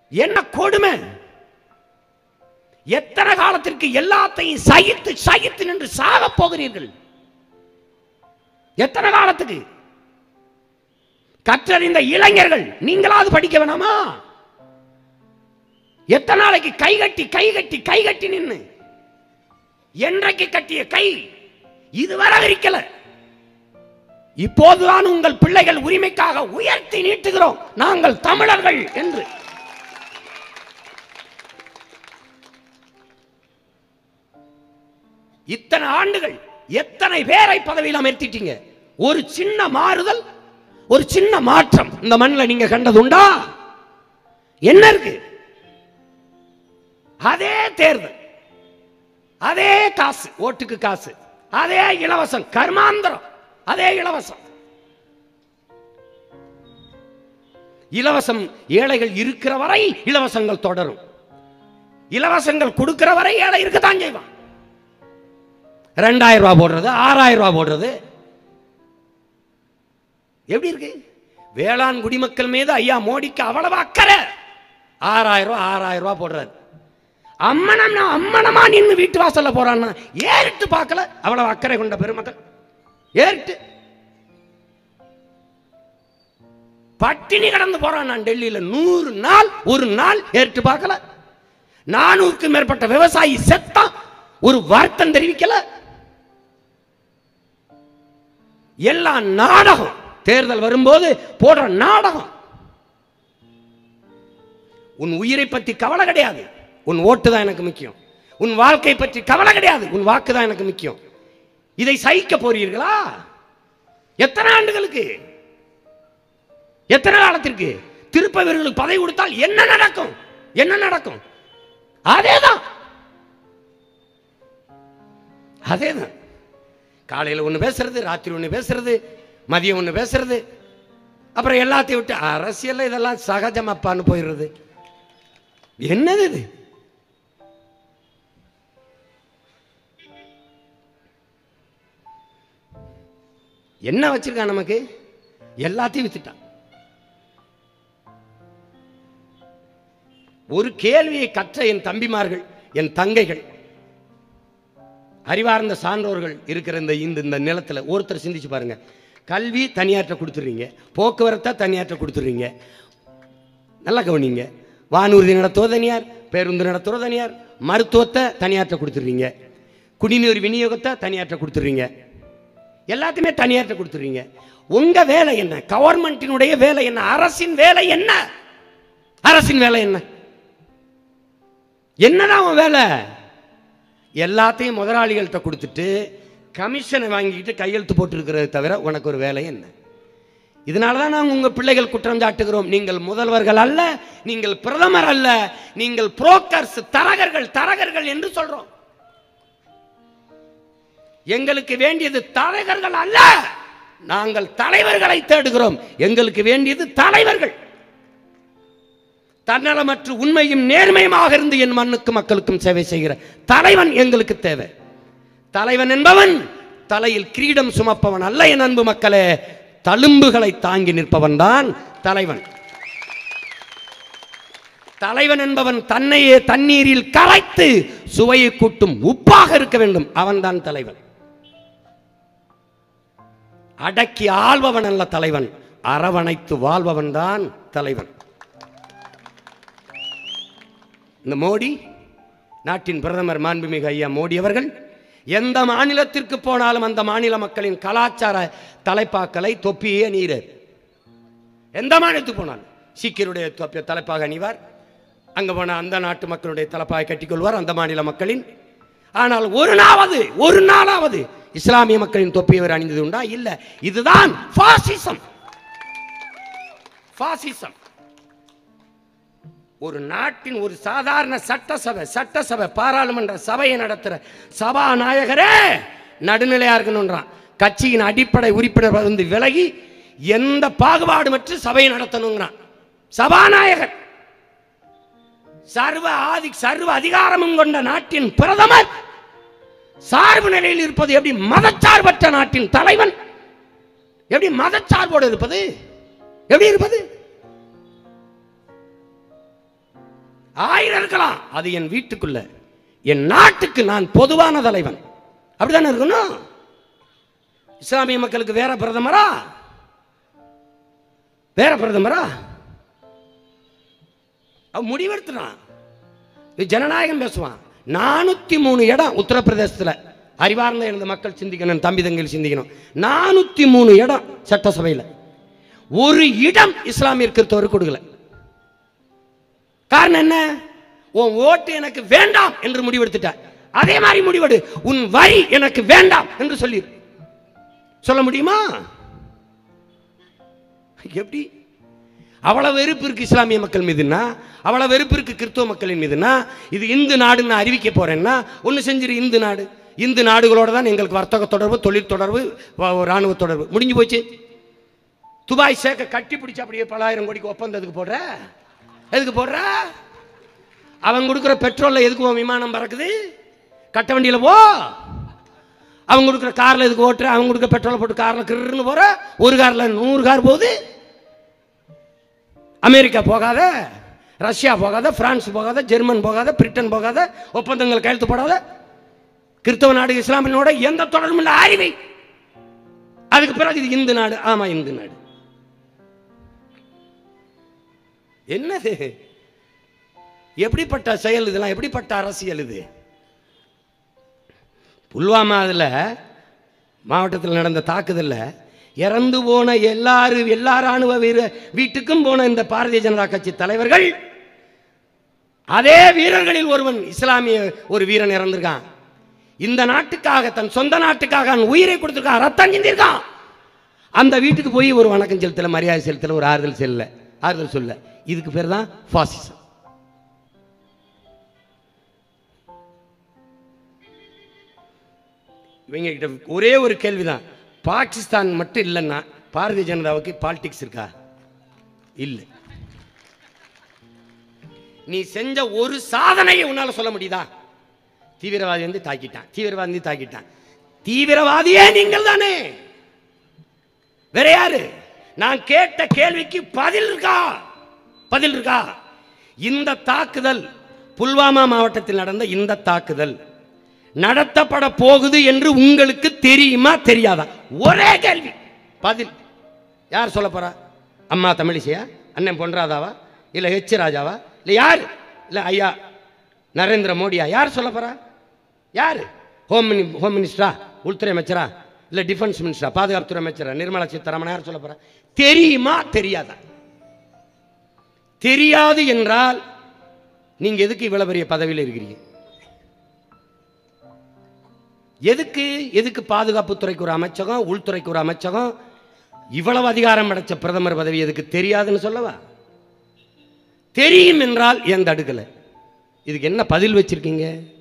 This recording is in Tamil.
என்ன கொடுமை எத்தனை காலத்திற்கு எல்லாத்தையும் சகித்து சகித்து நின்று சாக போகிறீர்கள் எத்தனை காலத்துக்கு கற்றறிந்த இளைஞர்கள் நீங்களாவது படிக்க வேணாமா எத்தனை நாளைக்கு கை கட்டி கை கட்டி கை கட்டி நின்னு என்றைக்கு கட்டிய கை இதுவரை விரிக்கல இப்போதுதான் உங்கள் பிள்ளைகள் உரிமைக்காக உயர்த்தி நீட்டுகிறோம் நாங்கள் தமிழர்கள் என்று இத்தனை ஆண்டுகள் எத்தனை பேரை பதவியில் அமர்த்திட்டீங்க ஒரு சின்ன மாறுதல் ஒரு சின்ன மாற்றம் இந்த மண்ணில் நீங்க கண்டது உண்டா என்ன இருக்கு அதே தேர்தல் அதே காசு ஓட்டுக்கு காசு அதே இலவசம் கர்மாந்திரம் அதே இலவசம் இலவசம் ஏழைகள் இருக்கிற வரை இலவசங்கள் தொடரும் இலவசங்கள் கொடுக்கிற வரை ஏழை இருக்கத்தான் செய்வான் ரெண்டாயிரம் ரூபாய் போடுறது ஆறாயிரம் ரூபாய் போடுறது எப்படி இருக்கு வேளாண் குடிமக்கள் மீது ஐயா மோடிக்கு அவ்வளவு அக்கறை ஆறாயிரம் ரூபாய் ஆறாயிரம் ரூபாய் போடுறாரு அம்மனம் நான் அம்மனமா நின்று வீட்டு வாசல்ல போறான்னா ஏறிட்டு பார்க்கல அவ்வளவு அக்கறை கொண்ட பெருமக்கள் ஏறிட்டு பட்டினி கடந்து போறான் நான் டெல்லியில நூறு நாள் ஒரு நாள் ஏறிட்டு பார்க்கல நானூறுக்கு மேற்பட்ட விவசாயி செத்தான் ஒரு வருத்தம் தெரிவிக்கல எல்லாம் நாடகம் தேர்தல் வரும்போது போடுற நாடகம் உன் உயிரை பற்றி கவலை கிடையாது உன் ஓட்டு தான் எனக்கு முக்கியம் உன் வாழ்க்கை பற்றி கவலை கிடையாது உன் வாக்கு தான் எனக்கு முக்கியம் இதை சகிக்க போறீர்களா எத்தனை ஆண்டுகளுக்கு எத்தனை காலத்திற்கு திருப்ப வீரர்களுக்கு பதவி கொடுத்தால் என்ன நடக்கும் என்ன நடக்கும் அதேதான் அதேதான் காலையில் ஒன்று பேசுறது ராத்திரி ஒன்று பேசுறது மதியம் ஒன்று பேசுறது அப்புறம் எல்லாத்தையும் விட்டு அரசியல்ல இதெல்லாம் சகஜமப்பான்னு போயிடுறது என்னது இது என்ன வச்சிருக்கான் நமக்கு எல்லாத்தையும் வித்துட்டான் ஒரு கேள்வியை கற்ற என் தம்பிமார்கள் என் தங்கைகள் அறிவார்ந்த சான்றோர்கள் இருக்கிற இந்த இந்த இந்த நிலத்தில் ஒருத்தர் சிந்திச்சு பாருங்க கல்வி தனியாற்ற கொடுத்துட்றீங்க போக்குவரத்தை தனியாற்ற கொடுத்துட்றீங்க நல்லா கவனிங்க வானூர்தி நடத்துவது தனியார் பேருந்து நடத்துவது தனியார் மருத்துவத்தை தனியாற்ற கொடுத்துட்றீங்க குடிநீர் விநியோகத்தை தனியாற்ற கொடுத்துட்றீங்க எல்லாத்தையுமே தனியாற்ற கொடுத்துட்றீங்க உங்க வேலை என்ன கவர்மெண்ட்டினுடைய வேலை என்ன அரசின் வேலை என்ன அரசின் வேலை என்ன என்னதான் உன் வேலை எல்லாத்தையும் முதலாளிகள்கிட்ட கொடுத்துட்டு கமிஷனை வாங்கிக்கிட்டு கையெழுத்து போட்டுருக்கிறத தவிர உனக்கு ஒரு வேலை என்ன இதனால தான் நாங்கள் உங்கள் பிள்ளைகள் குற்றம் சாட்டுகிறோம் நீங்கள் முதல்வர்கள் அல்ல நீங்கள் பிரதமர் அல்ல நீங்கள் புரோக்கர்ஸ் தரகர்கள் தரகர்கள் என்று சொல்றோம் எங்களுக்கு வேண்டியது தரகர்கள் அல்ல நாங்கள் தலைவர்களை தேடுகிறோம் எங்களுக்கு வேண்டியது தலைவர்கள் தன்னலமற்று உண்மையும் நேர்மையுமாக இருந்து என் மண்ணுக்கு மக்களுக்கும் சேவை செய்கிற தலைவன் எங்களுக்கு தேவை தலைவன் என்பவன் தலையில் கிரீடம் சுமப்பவன் அல்ல என் அன்பு மக்களே தழும்புகளை தாங்கி நிற்பவன் தான் தலைவன் தலைவன் என்பவன் தன்னையே தண்ணீரில் கரைத்து சுவையை கூட்டும் உப்பாக இருக்க வேண்டும் அவன்தான் தலைவன் அடக்கி ஆள்பவன் அல்ல தலைவன் அரவணைத்து வாழ்பவன் தான் தலைவன் இந்த மோடி நாட்டின் பிரதமர் மாண்புமிகு ஐயா மோடி அவர்கள் எந்த மாநிலத்திற்கு போனாலும் அந்த மாநில மக்களின் கலாச்சார தலைப்பாக்களை தொப்பியே அணிகிறார் எந்த மாநிலத்துக்கு போனாலும் சீக்கியருடைய தொப்பிய தலைப்பாக அணிவார் அங்க போன அந்த நாட்டு மக்களுடைய தலைப்பாக கட்டிக்கொள்வார் அந்த மாநில மக்களின் ஆனால் ஒரு நாளாவது ஒரு நாளாவது இஸ்லாமிய மக்களின் தொப்பியை அவர் அணிந்தது உண்டா இல்ல இதுதான் பாசிசம் பாசிசம் ஒரு நாட்டின் ஒரு சாதாரண சட்டசபை சட்டசபை பாராளுமன்ற சபையை நடத்துற சபாநாயகரே நடுநிலையா இருக்கணும்ன்றான் கட்சியின் அடிப்படை உறுப்பினர் வந்து விலகி எந்த பாகுபாடுமற்று சபையை நடத்தணுங்கிறான் சபாநாயகர் சர்வ ஆதி சர்வ அதிகாரமும் கொண்ட நாட்டின் பிரதமர் சார்பு நிலையில் இருப்பது எப்படி மதச்சார்பற்ற நாட்டின் தலைவன் எப்படி மதச்சார்போடு இருப்பது எப்படி இருப்பது ஆயிரம் இருக்கலாம் அது என் வீட்டுக்குள்ள என் நாட்டுக்கு நான் பொதுவான தலைவன் அப்படிதானே இருக்கணும் இஸ்லாமிய மக்களுக்கு வேற பிரதமரா வேற பிரதமரா அவன் முடிவெடுத்துறான் இது ஜனநாயகம் பேசுவான் நானூத்தி மூணு இடம் உத்தரப்பிரதேசத்துல அறிவார்ந்த எனது மக்கள் சிந்திக்கணும் தம்பி தங்கையில் சிந்திக்கணும் நானூத்தி மூணு இடம் சட்டசபையில் ஒரு இடம் இஸ்லாமிய கிறிஸ்தவர் கொடுக்கல காரணம் என்ன உன் ஓட்டு எனக்கு வேண்டாம் என்று முடிவெடுத்துட்டார் அதே மாதிரி முடிவெடு உன் வரி எனக்கு வேண்டாம் என்று சொல்லி சொல்ல முடியுமா எப்படி அவ்வளவு வெறுப்பு இருக்கு இஸ்லாமிய மக்கள் மீதுன்னா அவ்வளவு வெறுப்பு இருக்கு கிறிஸ்துவ மக்களின் மீதுன்னா இது இந்து நாடுன்னு அறிவிக்க போறேன்னா ஒன்று செஞ்சிரு இந்து நாடு இந்து நாடுகளோட தான் எங்களுக்கு வர்த்தக தொடர்பு தொழில் தொடர்பு வ- ராணுவ தொடர்பு முடிஞ்சு போச்சு துபாய் சேக்க கட்டி பிடிச்சு அப்படியே பலாயிரம் கோடிக்கு ஒப்பந்தத்துக்கு போடுற எதுக்கு போடுற அவன் கொடுக்குற பெட்ரோல்ல எதுக்கு உன் விமானம் பறக்குது கட்ட வண்டியில போ அவன் கொடுக்குற கார்ல எதுக்கு ஓட்டுற அவன் கொடுக்குற பெட்ரோலை போட்டு கார்ல கிருன்னு போற ஒரு கார்ல நூறு கார் போகுது அமெரிக்கா போகாத ரஷ்யா போகாத பிரான்ஸ் போகாத ஜெர்மன் போகாத பிரிட்டன் போகாத ஒப்பந்தங்கள் கையெழுத்து போடாத கிறிஸ்தவ நாடு இஸ்லாமியனோட எந்த தொடர்பும் இல்லை அறிவை அதுக்கு பிறகு இது இந்து நாடு ஆமா இந்து நாடு என்னது எப்படிப்பட்ட செயல் இதெல்லாம் எப்படிப்பட்ட அரசியல் இது புல்வாமா அதுல மாவட்டத்தில் நடந்த தாக்குதல்ல இறந்து போன எல்லாரும் எல்லா ராணுவ வீர வீட்டுக்கும் போன இந்த பாரதிய ஜனதா கட்சி தலைவர்கள் அதே வீரர்களில் ஒருவன் இஸ்லாமிய ஒரு வீரன் இறந்திருக்கான் இந்த நாட்டுக்காக தன் சொந்த நாட்டுக்காக அவன் உயிரை கொடுத்திருக்கான் ரத்தம் சிந்திருக்கான் அந்த வீட்டுக்கு போய் ஒரு வணக்கம் செலுத்தல மரியாதை செலுத்தல ஒரு ஆறுதல் செல்ல ஆறுதல் சொல்ல இதுக்கு பேர் தான் பாசிசம் இவங்க கிட்ட ஒரே ஒரு கேள்விதான் பாகிஸ்தான் மட்டும் இல்லைன்னா பாரதிய ஜனதாவுக்கு பாலிடிக்ஸ் இருக்கா இல்லை நீ செஞ்ச ஒரு சாதனையை உன்னால சொல்ல முடியுதா தீவிரவாதி வந்து தாக்கிட்டான் தீவிரவாதி வந்து தாக்கிட்டான் தீவிரவாதியே நீங்கள் தானே வேற யாரு நான் கேட்ட கேள்விக்கு பதில் இருக்கா பதில் இருக்கா இந்த தாக்குதல் புல்வாமா மாவட்டத்தில் நடந்த இந்த தாக்குதல் நடத்தப்பட போகுது என்று உங்களுக்கு தெரியுமா தெரியாதா ஒரே கேள்வி பதில் யார் சொல்ல போறா அம்மா தமிழிசையா அண்ணன் பொன்ராதாவா இல்ல ஹெச் ராஜாவா இல்ல யார் இல்ல ஐயா நரேந்திர மோடியா யார் சொல்ல போறா யார் ஹோம் மினி ஹோம் மினிஸ்டரா உள்துறை அமைச்சரா இல்ல டிஃபென்ஸ் மினிஸ்டரா பாதுகாப்புத்துறை அமைச்சரா நிர்மலா சீதாராமன் யார் சொல்ல போறா தெரியுமா தெரியாதா தெரியாது என்றால் நீங்க எதுக்கு இவ்வளவு பெரிய பதவியில் இருக்கிறீங்க எதுக்கு எதுக்கு பாதுகாப்புத்துறைக்கு ஒரு அமைச்சகம் உள்துறைக்கு ஒரு அமைச்சகம் இவ்வளவு அதிகாரம் அடைச்ச பிரதமர் பதவி எதுக்கு தெரியாதுன்னு சொல்லவா தெரியும் என்றால் ஏன் தடுக்கல இதுக்கு என்ன பதில் வச்சிருக்கீங்க